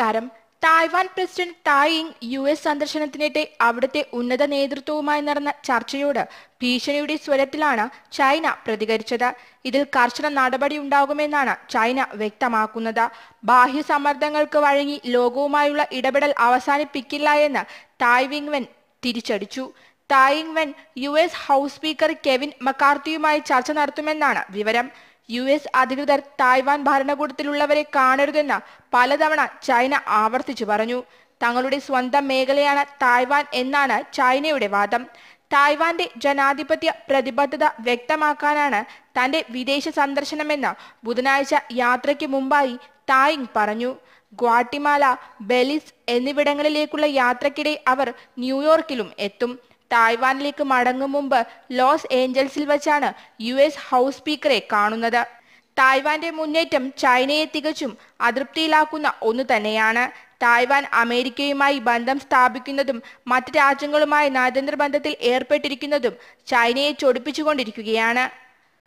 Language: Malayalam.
നമസ്കാരം Taiwan president Tsai Ing U S സന്ദർശനത്തിനിടെ അവിടുത്തെ ഉന്നത നേതൃത്വവുമായി നടന്ന ചർച്ചയോട് ഭീഷണിയുടെ സ്വരത്തിലാണ് ചൈന പ്രതികരിച്ചത് ഇതിൽ കർശന നടപടി ഉണ്ടാകുമെന്നാണ് ചൈന വ്യക്തമാക്കുന്നത് ബാഹ്യ സമ്മർദ്ദങ്ങൾക്ക് വഴങ്ങി ലോകവുമായുള്ള ഇടപെടൽ അവസാനിപ്പിക്കില്ല എന്ന് തായ്വിങ് വെൻ തിരിച്ചടിച്ചു Tsai Ing Wen U S house speaker Kevin മക്കാർത്തിയുമായി ചർച്ച നടത്തുമെന്നാണ് വിവരം യു എസ് അധികൃതർ തായ്വാൻ ഭരണകൂടത്തിലുള്ളവരെ കാണരുതെന്ന് പലതവണ ചൈന ആവർത്തിച്ചു പറഞ്ഞു തങ്ങളുടെ സ്വന്തം മേഖലയാണ് തായ്വാൻ എന്നാണ് ചൈനയുടെ വാദം തായ്വാന്റെ ജനാധിപത്യ പ്രതിബദ്ധത വ്യക്തമാക്കാനാണ് തന്റെ വിദേശ സന്ദർശനമെന്ന് ബുധനാഴ്ച യാത്രയ്ക്ക് മുമ്പായി തായിങ് പറഞ്ഞു ഗ്വാട്ടിമാല ബെലിസ് എന്നിവിടങ്ങളിലേക്കുള്ള യാത്രക്കിടെ അവർ ന്യൂയോർക്കിലും എത്തും തായ്വാനിലേക്ക് മടങ്ങും മുമ്പ് ലോസ് ഏഞ്ചൽസിൽ വെച്ചാണ് യു എസ് ഹൗസ് സ്പീക്കറെ കാണുന്നത് തായ്വാന്റെ മുന്നേറ്റം ചൈനയെ തികച്ചും അതൃപ്തിയിലാക്കുന്ന ഒന്ന് തന്നെയാണ് തായ്വാൻ അമേരിക്കയുമായി ബന്ധം സ്ഥാപിക്കുന്നതും മറ്റ് രാജ്യങ്ങളുമായി നയതന്ത്ര ബന്ധത്തിൽ ഏർപ്പെട്ടിരിക്കുന്നതും ചൈനയെ ചൊടിപ്പിച്ചുകൊണ്ടിരിക്കുകയാണ്